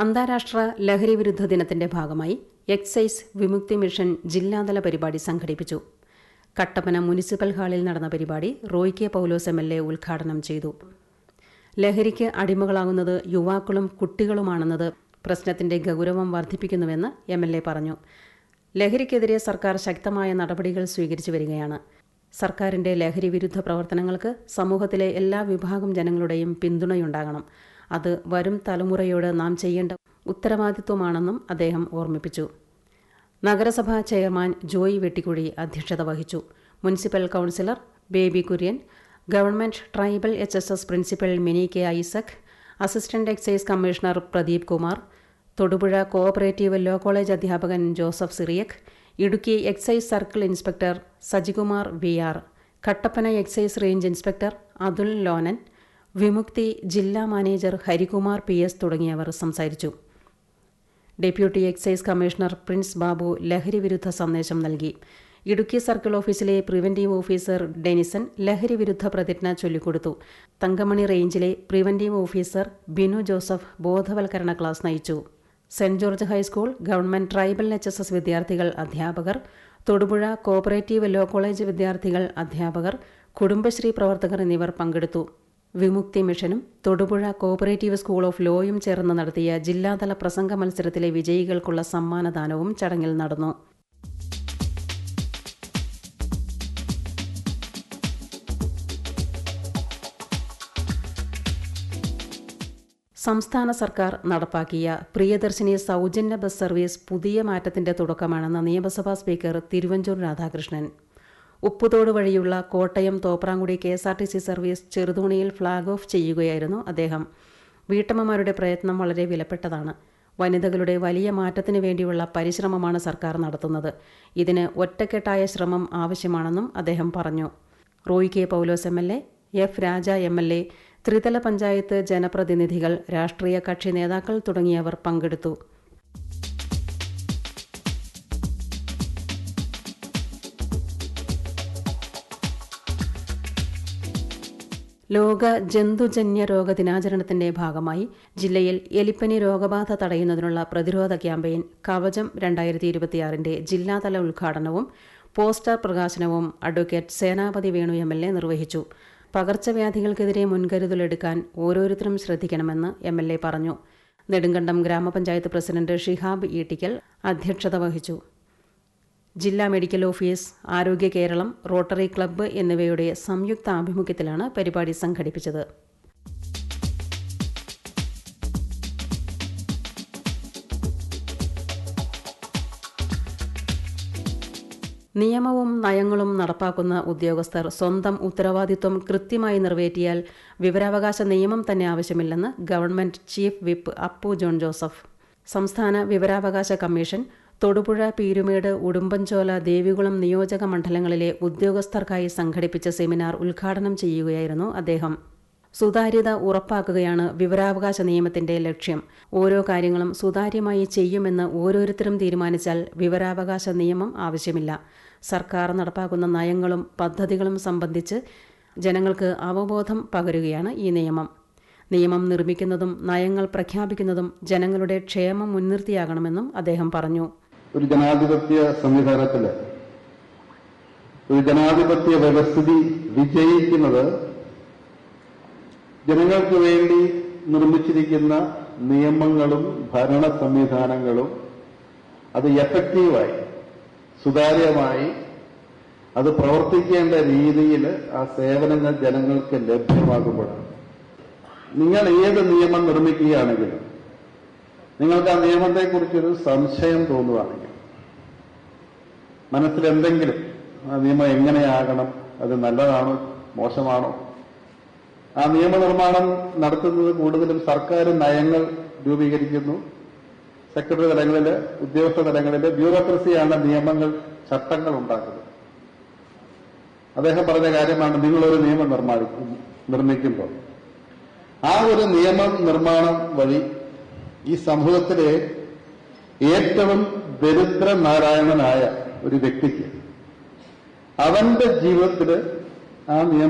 അന്താരാഷ്ട്ര ലഹരി വിരുദ്ധ ദിനത്തിന്റെ ഭാഗമായി എക്സൈസ് വിമുക്തി മിഷൻ ജില്ലാതല പരിപാടി സംഘടിപ്പിച്ചു കട്ടപ്പന മുനിസിപ്പൽ ഹാളിൽ നടന്ന പരിപാടി Roy K Paulose M L A ഉദ്ഘാടനം ചെയ്തു ലഹരിക്ക് അടിമകളാകുന്നത് യുവാക്കളും കുട്ടികളുമാണെന്നത് പ്രശ്നത്തിന്റെ ഗൗരവം വർദ്ധിപ്പിക്കുന്നുവെന്ന് എം എൽ എ പറഞ്ഞു ലഹരിക്കെതിരെ സർക്കാർ ശക്തമായ നടപടികൾ സ്വീകരിച്ചു വരികയാണ് സർക്കാരിന്റെ ലഹരി വിരുദ്ധ പ്രവർത്തനങ്ങൾക്ക് സമൂഹത്തിലെ എല്ലാ വിഭാഗം ജനങ്ങളുടെയും പിന്തുണയുണ്ടാകണം അത് വരും തലമുറയോട് നാം ചെയ്യേണ്ട ഉത്തരവാദിത്വമാണെന്നും അദ്ദേഹം ഓർമ്മിപ്പിച്ചു നഗരസഭാ ചെയർമാൻ ജോയി വെട്ടിക്കുഴി അധ്യക്ഷത വഹിച്ചു municipal councillor Baby Kurian government tribal H S S principal Mini K Isaac assistant excise commissioner Pradeep Kumar Thodupuzha cooperative law college അധ്യാപകൻ Joseph Cyriac Idukki excise circle inspector Sajikumar V R Kattappana excise range inspector Athul Lonan Vimukthi ജില്ലാ മാനേജർ ഹരികുമാർ പി എസ് തുടങ്ങിയവർ സംസാരിച്ചു deputy excise commissioner Prince Babu ലഹരി വിരുദ്ധ സന്ദേശം നൽകി ഇടുക്കി സർക്കിൾ ഓഫീസിലെ പ്രിവന്റീവ് ഓഫീസർ ഡെനിസൺ ലഹരി വിരുദ്ധ പ്രതിജ്ഞ ചൊല്ലിക്കൊടുത്തു തങ്കമണി റേഞ്ചിലെ പ്രിവന്റീവ് ഓഫീസർ ബിനു ജോസഫ് ബോധവൽക്കരണ ക്ലാസ് നയിച്ചു saint George high school government tribal H S S വിദ്യാർത്ഥികൾ അധ്യാപകർ തൊടുപുഴ കോപ്പറേറ്റീവ് ലോ കോളേജ് വിദ്യാർത്ഥികൾ അധ്യാപകർ കുടുംബശ്രീ പ്രവർത്തകർ എന്നിവർ പങ്കെടുത്തു വിമുക്തി മിഷനും തൊടുപുഴ കോപ്പറേറ്റീവ് സ്കൂൾ ഓഫ് ലോയും ചേർന്ന് നടത്തിയ ജില്ലാതല പ്രസംഗ മത്സരത്തിലെ വിജയികൾക്കുള്ള സമ്മാനദാനവും ചടങ്ങിൽ നടന്നു സംസ്ഥാന സർക്കാർ നടപ്പാക്കിയ പ്രിയദർശിനി സൗജന്യ ബസ് സർവീസ് പുതിയ മാറ്റത്തിന്റെ തുടക്കമാണെന്ന് നിയമസഭാ സ്പീക്കർ തിരുവഞ്ചൂർ രാധാകൃഷ്ണൻ ഉപ്പുതോട് വഴിയുള്ള Kottayam Thoprankudi K S R T C service ചെറുതോണിയിൽ ഫ്ളാഗ് ഓഫ് ചെയ്യുകയായിരുന്നു അദ്ദേഹം വീട്ടമ്മമാരുടെ പ്രയത്നം വളരെ വിലപ്പെട്ടതാണ് വനിതകളുടെ വലിയ മാറ്റത്തിന് വേണ്ടിയുള്ള പരിശ്രമമാണ് സർക്കാർ നടത്തുന്നത് ഇതിന് ഒറ്റക്കെട്ടായ ശ്രമം ആവശ്യമാണെന്നും അദ്ദേഹം പറഞ്ഞു Roy K Paulose M L A F Raja M L A ത്രിതല പഞ്ചായത്ത് ജനപ്രതിനിധികൾ രാഷ്ട്രീയ കക്ഷി നേതാക്കൾ തുടങ്ങിയവർ പങ്കെടുത്തു ലോക ജന്തുജന്യ രോഗ ദിനാചരണത്തിന്റെ ഭാഗമായി ജില്ലയിൽ എലിപ്പനി രോഗബാധ തടയുന്നതിനുള്ള പ്രതിരോധ ക്യാമ്പയിൻ കവചം രണ്ടായിരത്തി ഇരുപത്തിയാറിന്റെ ജില്ലാതല ഉദ്ഘാടനവും പോസ്റ്റർ പ്രകാശനവും advocate Senapathy Venu M L A നിർവഹിച്ചു പകർച്ചവ്യാധികൾക്കെതിരെ മുൻകരുതലെടുക്കാൻ ഓരോരുത്തരും ശ്രദ്ധിക്കണമെന്ന് എം എൽ എ പറഞ്ഞു നെടുങ്കണ്ടം ഗ്രാമപഞ്ചായത്ത് പ്രസിഡന്റ് ഷിഹാബ് ഈട്ടിക്കൽ അധ്യക്ഷത വഹിച്ചു ജില്ലാ മെഡിക്കൽ ഓഫീസ് ആരോഗ്യ കേരളം റോട്ടറി ക്ലബ്ബ് എന്നിവയുടെ സംയുക്ത ആഭിമുഖ്യത്തിലാണ് പരിപാടി സംഘടിപ്പിച്ചത് നിയമവും നയങ്ങളും നടപ്പാക്കുന്ന ഉദ്യോഗസ്ഥർ സ്വന്തം ഉത്തരവാദിത്വം കൃത്യമായി നിറവേറ്റിയാൽ വിവരാവകാശ നിയമം തന്നെ ആവശ്യമില്ലെന്ന് government chief whip Appu John Joseph സംസ്ഥാന വിവരാവകാശ കമ്മീഷൻ തൊടുപുഴ പീരുമേട് ഉടുമ്പൻചോല ദേവികുളം നിയോജക മണ്ഡലങ്ങളിലെ ഉദ്യോഗസ്ഥർക്കായി സംഘടിപ്പിച്ച സെമിനാർ ഉദ്ഘാടനം ചെയ്യുകയായിരുന്നു അദ്ദേഹം സുതാര്യത ഉറപ്പാക്കുകയാണ് വിവരാവകാശ നിയമത്തിന്റെ ലക്ഷ്യം ഓരോ കാര്യങ്ങളും സുതാര്യമായി ചെയ്യുമെന്ന് ഓരോരുത്തരും തീരുമാനിച്ചാൽ വിവരാവകാശ നിയമം ആവശ്യമില്ല സർക്കാർ നടപ്പാക്കുന്ന നയങ്ങളും പദ്ധതികളും സംബന്ധിച്ച് ജനങ്ങൾക്ക് അവബോധം പകരുകയാണ് ഈ നിയമം നിയമം നിർമ്മിക്കുന്നതും നയങ്ങൾ പ്രഖ്യാപിക്കുന്നതും ജനങ്ങളുടെ ക്ഷേമം മുൻനിർത്തിയാകണമെന്നും അദ്ദേഹം പറഞ്ഞു ഒരു ജനാധിപത്യ സംവിധാനത്തിൽ ഒരു ജനാധിപത്യ വ്യവസ്ഥിതി വിജയിക്കുന്നത് ജനങ്ങൾക്ക് വേണ്ടി നിർമ്മിച്ചിരിക്കുന്ന നിയമങ്ങളും ഭരണ സംവിധാനങ്ങളും അത് എഫക്റ്റീവായി സുതാര്യമായി അത് പ്രവർത്തിക്കേണ്ട രീതിയിൽ ആ സേവനങ്ങൾ ജനങ്ങൾക്ക് ലഭ്യമാകുമ്പോഴാണ് നിങ്ങൾ ഏത് നിയമം നിർമ്മിക്കുകയാണെങ്കിലും നിങ്ങൾക്ക് ആ നിയമത്തെക്കുറിച്ചൊരു സംശയം തോന്നുകയാണെങ്കിൽ മനസ്സിൽ എന്തെങ്കിലും ആ നിയമം എങ്ങനെയാകണം അത് നല്ലതാണോ മോശമാണോ ആ നിയമനിർമ്മാണം നടത്തുന്നത് കൂടുതലും സർക്കാർ നയങ്ങൾ രൂപീകരിക്കുന്നു സെക്രട്ടറി തലങ്ങളിൽ ഉദ്യോഗസ്ഥ തലങ്ങളിൽ ബ്യൂറോക്രസിയാണ് നിയമങ്ങൾ ചട്ടങ്ങൾ ഉണ്ടാക്കുന്നത് അദ്ദേഹം പറഞ്ഞ കാര്യമാണ് നിങ്ങളൊരു നിയമം നിർമ്മാണി നിർമ്മിക്കുമ്പോൾ ആ ഒരു നിയമം നിർമ്മാണം വഴി ഈ സമൂഹത്തിലെ ഏറ്റവും ദരിദ്ര നാരായണനായ ഒരു വ്യക്തിക്ക് അവന്റെ ജീവിതത്തിൽ ആ നിയമം